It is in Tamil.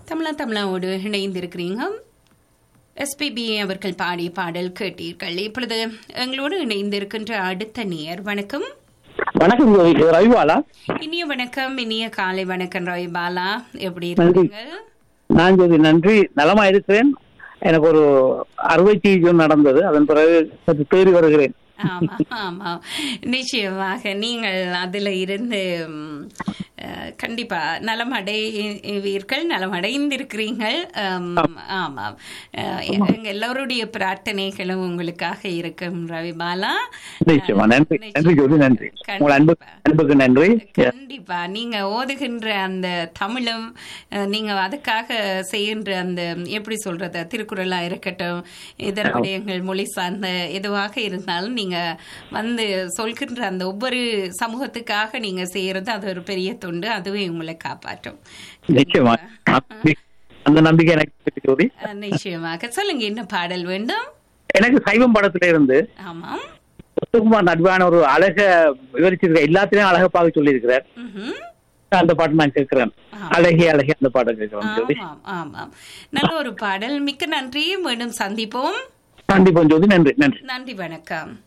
தமிழா தமிழாவோடு இணைந்திருக்கிறீங்க எஸ்பிபி அவர்கள் பாடிய பாடல் கேட்டீர்கள் இப்பொழுது எங்களோடு இணைந்திருக்கின்ற அடுத்த நேயர் வணக்கம் வணக்கம் ஜோதி. இது ரவிபாலா இனிய வணக்கம் இனிய காலை வணக்கம் ரவி பாலா எப்படி நன்றி. இருக்கீங்க நான் ஜோதி நன்றி நலமா இருக்கிறேன் எனக்கு ஒரு அறுவை சிகிச்சை நடந்தது அதன் பிறகு சற்று தேறி வருகிறேன் ஆமா ஆமா நிச்சயமாக நீங்கள் அதுல இருந்து ம், அஹ், கண்டிப்பா நலம் அடைவீர்கள் நலம் அடைந்திருக்கிறீர்கள் ஆம், ஆமாம் அஹ், எங்க எல்லோருடைய பிரார்த்தனைகளும் உங்களுக்காக இருக்கும் ரவிபாலா நிச்சயமா நன்றி நன்றி ஜோதி நன்றி உங்கள் அன்பு கண்டிப்பா. அன்புக்கு நன்றி கண்டிப்பா நீங்க ஓதுகின்ற அந்த தமிழும் அஹ், நீங்க அதுக்காக செய்கின்ற அந்த எப்படி சொல்றது திருக்குறளா இருக்கட்டும் இதர விடயங்கள் மொழி சார்ந்த எதுவாக இருந்தாலும் நீங்க வந்து சொல்கின்ற அந்த ஒவ்வொரு சமூகத்துக்காக நீங்க செய்யறது அது ஒரு பெரிய தொண்டு அதுவே உங்களை காப்பாற்றும் நிச்சயமா அந்த நம்பிக்கை எனக்கு இருக்கு ஜோதி அஹ், நிச்சயமாக சொல்லுங்க என்ன பாடல் வேண்டும் எனக்கு சைவம் படத்துல இருந்து ஆமாம் முத்துக்குமார் நட்பான ஒரு அழக விவரிச்சிருக்க எல்லாத்திலையும் அழக பார்க்க சொல்லியிருக்கிறார் ம்ஹும். அந்த பாட்டு நான் கேட்கிறேன் அழகே அழகே அந்த பாட்டை கேட்கிறேன் ஜோதி ஆமாம் ஆமாம் நல்ல ஒரு பாடல் மிக்க நன்றி மீண்டும் சந்திப்போம் கண்டிப்பா ஜோதி நன்றி நன்றி நன்றி வணக்கம்